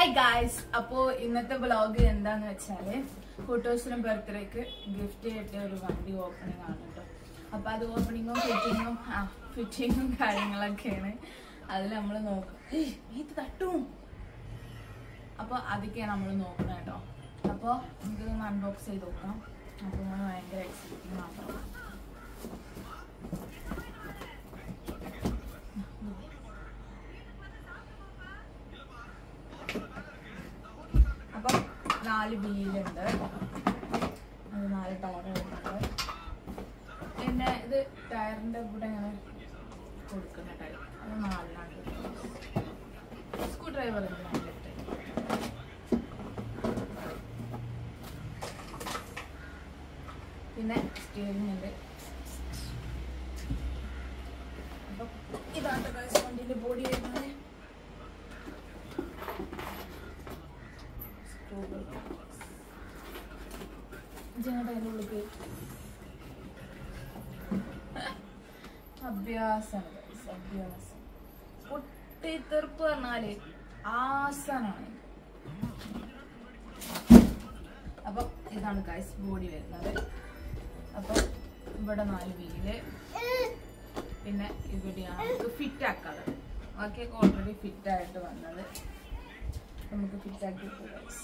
Hi guys അപ്പോ ഇന്നത്തെ vlog എന്താന്ന് വെച്ചാല് ഫോട്ടോസിനും ബർത്ത്ഡേക്ക് ഗിഫ്റ്റ് കിട്ടിയ ഒരു വണ്ടി ഓപ്പണിംഗ് ആണ് കേട്ടോ അപ്പൊ അത് ഓപ്പണിങ്ങും ഫിറ്റിങ്ങും ആ ഫിറ്റിങ്ങും കാര്യങ്ങളൊക്കെയാണ് അതിൽ നമ്മൾ നോക്കും ഏയ്, ഇത് തട്ടും അപ്പൊ അതൊക്കെയാണ് നമ്മൾ നോക്കുന്നത് കേട്ടോ അപ്പൊ നമുക്കിതൊന്ന് അൺബോക്സ് ചെയ്ത് നോക്കാം അപ്പൊ നമ്മൾ ഭയങ്കര എക്സൈറ്റിംഗ് മാത്രം അപ്പം നാല് വീലുണ്ട് അത് നാല് ടയർ വരുന്നുണ്ട് പിന്നെ ഇത് ടയറിന്റെ കൂടെ ഇങ്ങനെ കൊടുക്കുന്ന ടയർ അത് നാലിലാണ് സ്ക്രൂ ഡ്രൈവർ ഉണ്ട് നാലിട്ട് പിന്നെ സ്റ്റിയറിംഗ് ഉണ്ട് അപ്പം ഇതാണ് വണ്ടിന്റെ ബോഡി വരുന്നത് സ്ക്രൂകൾ ജനയുടെ അതിൻ്റെ ഉള്ളിൽ അഭ്യാസമാണ് guys, അഭ്യാസം പൊട്ടിത്തെറുപ്പ് പറഞ്ഞാല് ആസനാണ് അപ്പം ഇതാണ് ഗൈസ് ബോഡി വരുന്നത് അപ്പം ഇവിടെ നാല് വീല് പിന്നെ ഇവിടെയാണ് നമുക്ക് ഫിറ്റ് ആക്കാനുള്ളത് ബാക്കിയൊക്കെ ഓൾറെഡി ഫിറ്റ് ആയിട്ട് വന്നത് നമുക്ക് ഫിറ്റ് ആക്കി ഗൈസ്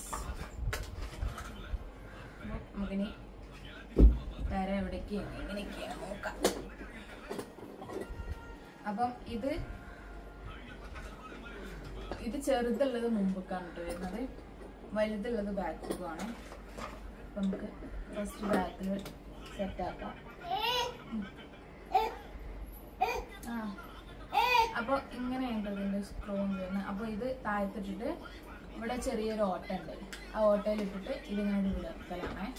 അപ്പം നമുക്കിനി തര എവിടേക്കാണ് എങ്ങനെയൊക്കെയാണ് നോക്കാം അപ്പം ഇത് ഇത് ചെറുതുള്ളത് മുമ്പൊക്കെയാണ് കേട്ടോ വരുന്നത് വലുതുള്ളത് ബാക്കിലാണ് അപ്പം നമുക്ക് ഫസ്റ്റ് ബാക്കിൽ സെറ്റ് ആക്കാം ആ അപ്പോൾ ഇങ്ങനെയുണ്ട് ഇതിൻ്റെ സ്ക്രൂ വരുന്നത് അപ്പോൾ ഇത് താഴത്തിട്ടിട്ട് ഇവിടെ ചെറിയൊരു ഓട്ട ഉണ്ട് ആ ഓട്ടയിൽ ഇട്ടിട്ട് ഇതിങ്ങനെ വിളക്കലാണ്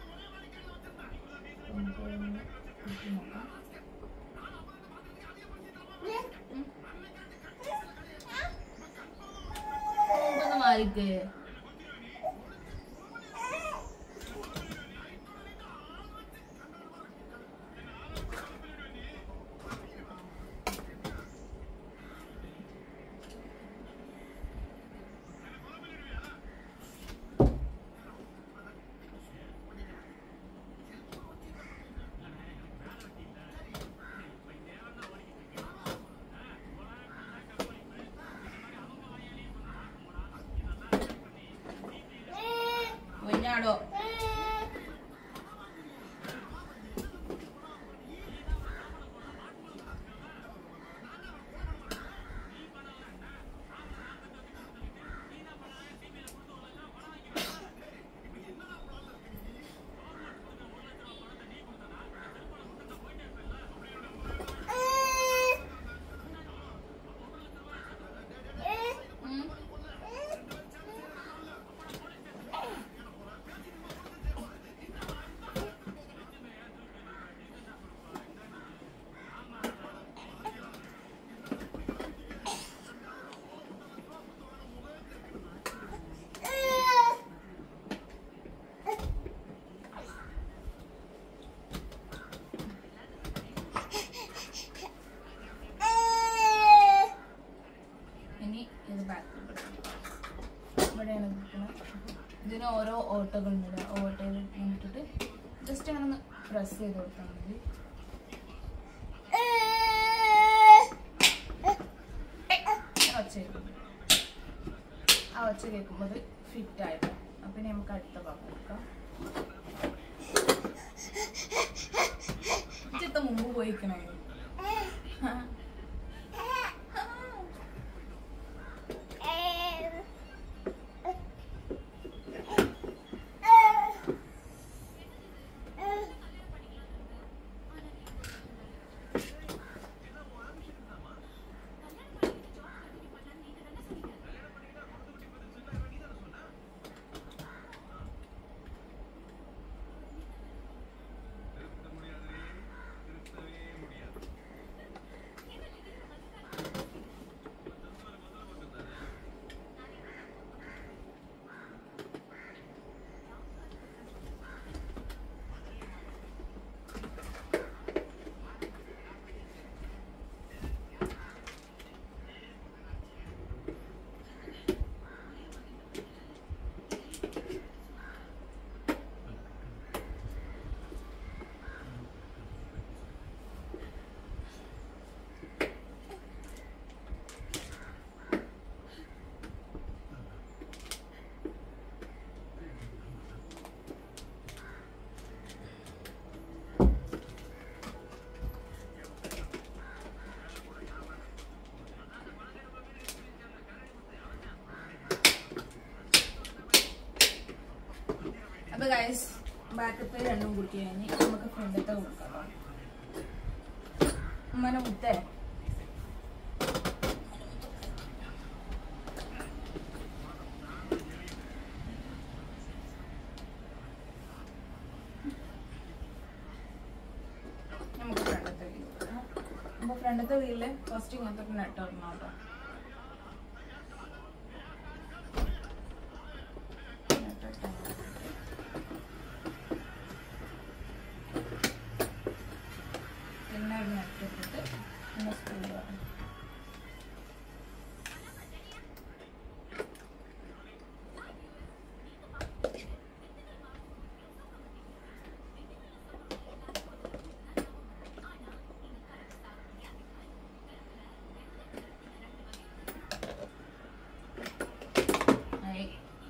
നമുക്ക് ഒന്ന് കുത്തി നോക്കാം ഉം. ഇതൊന്ന് മാറിക്ക് കുഞ്ഞാടോ ഉം. ഇനി ഇത് ബാക്ക് ഇവിടെയാണ് നിൽക്കുന്നത് ഇതിന് ഓരോ ഓട്ടകളുണ്ട് ആ ഓട്ടയിൽ ഇട്ടിട്ട് ജസ്റ്റ് അങ്ങനെ ഒന്ന് പ്രസ് ചെയ്ത് കൊടുത്താൽ മതി ഇങ്ങനെ ഒച്ച കേൾക്കും ആ ഒച്ച കേൾക്കുമ്പോൾ അത് ഫിറ്റ് ആയിട്ട് അപ്പം ഇനി നമുക്ക് അടുത്ത ഭാഗം എടുക്കാം ചിത്ത മുമ്പ് പോയിക്കണേ ബാക്കത്തെ രണ്ടും കുട്ടി കഴിഞ്ഞ് നമുക്ക് ഫ്രണ്ടത്തെ കൊടുക്കാം ഉമ്മനെ മുത്തേ നമുക്ക് ഫ്രണ്ടത്തെ വീല് കൊടുക്കാം അപ്പൊ ഫ്രണ്ടത്തെ വീലില് ഫസ്റ്റ് ഇങ്ങനത്തെ ഒരു നെട്ട് ഇടണം കേട്ടോ നെട്ട് ഇട്ടാൽ മതി. പിന്നെ ഒരു നെറ്റ് ഇട്ടിട്ട് പിന്നെ സ്ക്രൂ വേണം ആയി.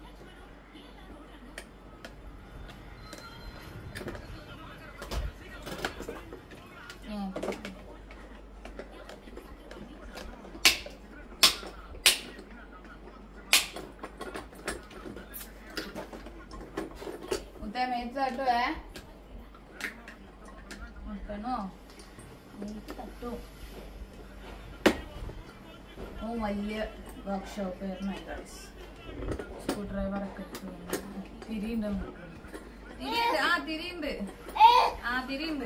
ഉം. മുത്തേ മേത്ത് തട്ടുവേ നോക്കണോ മേത്ത് തട്ടും ഓ വലിയ വർക്ക്ഷോപ്പ് ആയിരുന്നു ഗൈസ് സ്ക്രൂ ഡ്രൈവർ ഒക്കെ തിരിയുണ്ട് നമുക്ക് തിരിയുണ്ട് ആ തിരിയുണ്ട് ആ തിരിയുണ്ട്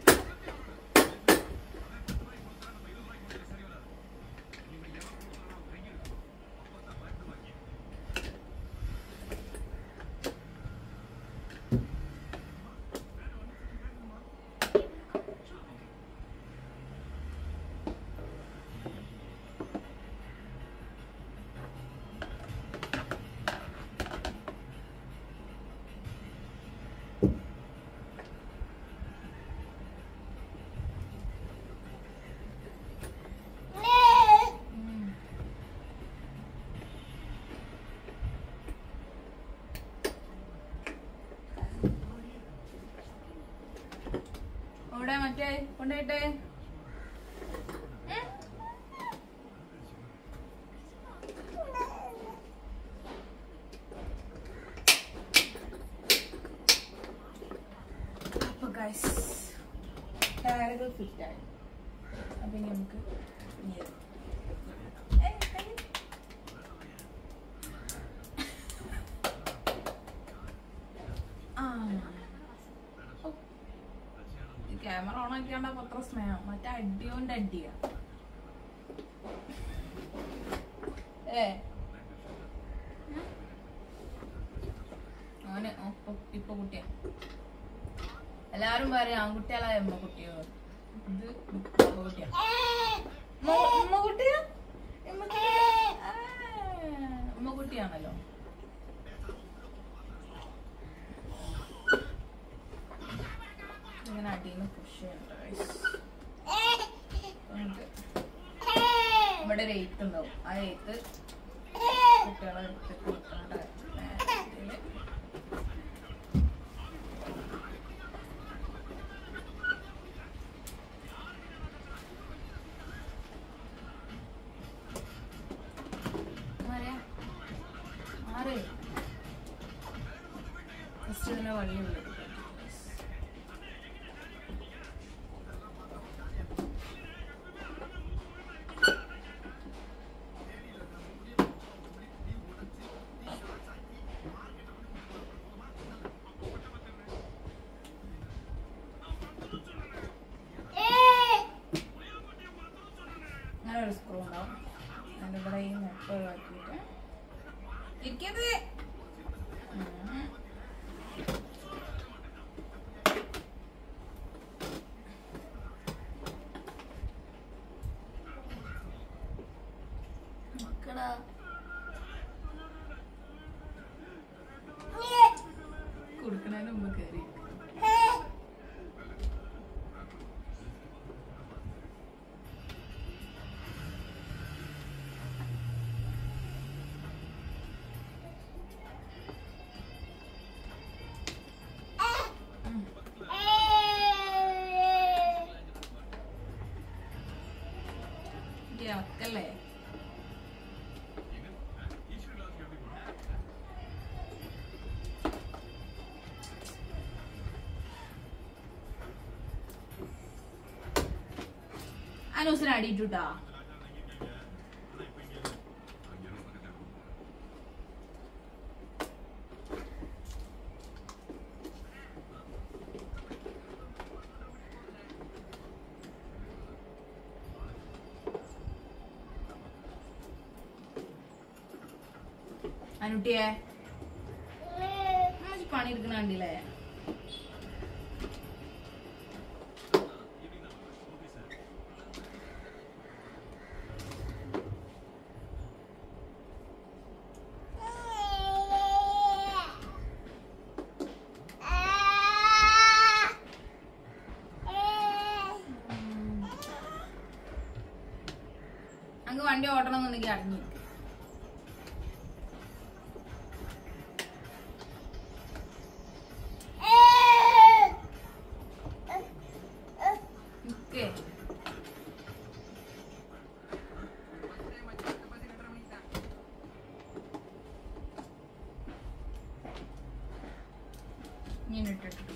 ഉം. അവിടെ മറ്റേ കൊണ്ടുപോയിട്ടെ ഉം. അപ്പൊ ഗൈസ് ടയറുകൾ ഫിറ്റായി അപ്പൊ ഇനി നമുക്ക് ഇനി ഇത്. ഏയ്, കൈ. ആ. ഓ. ഈ ക്യാമറ ഓൺ ആക്കിയാണ്ട പത്ര സ്നേഹം മറ്റേ അടിയോന്റെ അടിയാ ഏ ഉം. അവന് ഓ, ഇപ്പൊ ഇപ്പൊ കുട്ടിയാ എല്ലാരും പറയും ആൺകുട്ടികളാ എമ്മ കുട്ടിയോ ഇത് കുട്ടിയാ ഉമ്മ കുട്ടിയാ ഉമ്മ കുട്ടിയാണല്ലോ ഇങ്ങനെ അടിയിൽ പുഷ് ചെയ്യണ്ട guys. എന്നിട്ട് ഇവിടെ ഒരു എയ്ത്ത് ഉണ്ടാവും ആ എയ്ത്ത് കുട്ടികളെ എടുത്ത് കൊടുക്കേണ്ട നേരത്തില് മാറിയാ? മാറ്. Just ഇതിനെ വള്ളി ഉള്ളിൽ അങ്ങനെ ഒരു സ്ക്രൂ ഉണ്ടാവും അതിൻ്റെ ഇവിടെ ഈ നെട്ട് ഒഴിവാക്കിയിട്ട് ഇരിക്കത് ഉം. നോക്കടാ. കൊടുക്കണതിന് മുമ്പ് കയറി ഇറക്കല്ലേ അനൂസിനെ അടിയിട്ടുട്ടാ അനുട്ടിയെ അമ്മച്ചി പണിയെടുക്കണ കണ്ടില്ലേ അങ്ങ് വണ്ടി ഓട്ടണം എന്നുണ്ടെങ്കിൽ അടങ്ങി നിക്കേ ഇങ്ങനെ ഇട്ടിട്ട്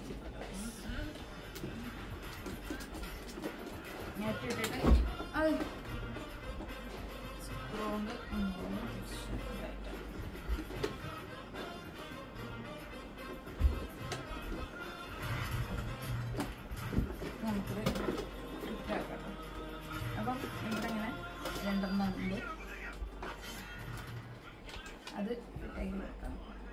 ഞാൻ ഇട്ടിട്ട് അത് സ്ക്രോണ്ട് ഇങ്ങനെ തിരിച്ച് ഇതായിട്ട്. നമുക്കിത് ഇട്ടാക്കാം അപ്പം ഇവിടെ ഇങ്ങനെ രണ്ടെണ്ണം ഉണ്ട് അത് കയ്യിൽ വെക്കാം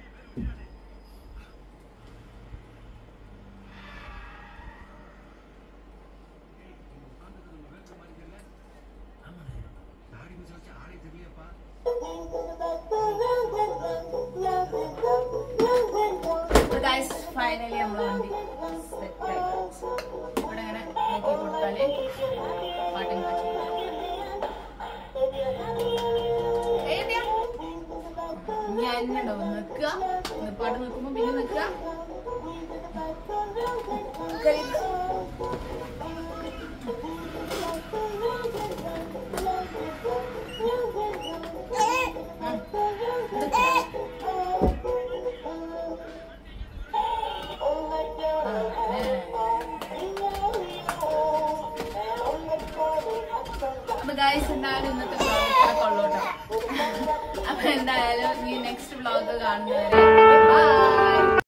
ഗൈസ് ഫൈനലി നമ്മളെ വണ്ടി സെറ്റ് ആയി ഇവിടെ ഇങ്ങനെ നോക്കി കൊടുത്താല് പാട്ടും കാച്ചി ഞാൻ എന്നെ ഉണ്ടാവും നിൽക്കുക പാട്ട് നിൽക്കുമ്പോ പിന്നെ നിൽക്കുക അപ്പൊ ഗൈസ് എന്തായാലും ഇന്നത്തെ വ്ളോഗ് കൊള്ളോട്ടോ അപ്പൊ എന്തായാലും ഈ നെക്സ്റ്റ് വ്ളോഗ് കാണുന്നവരെ ബൈ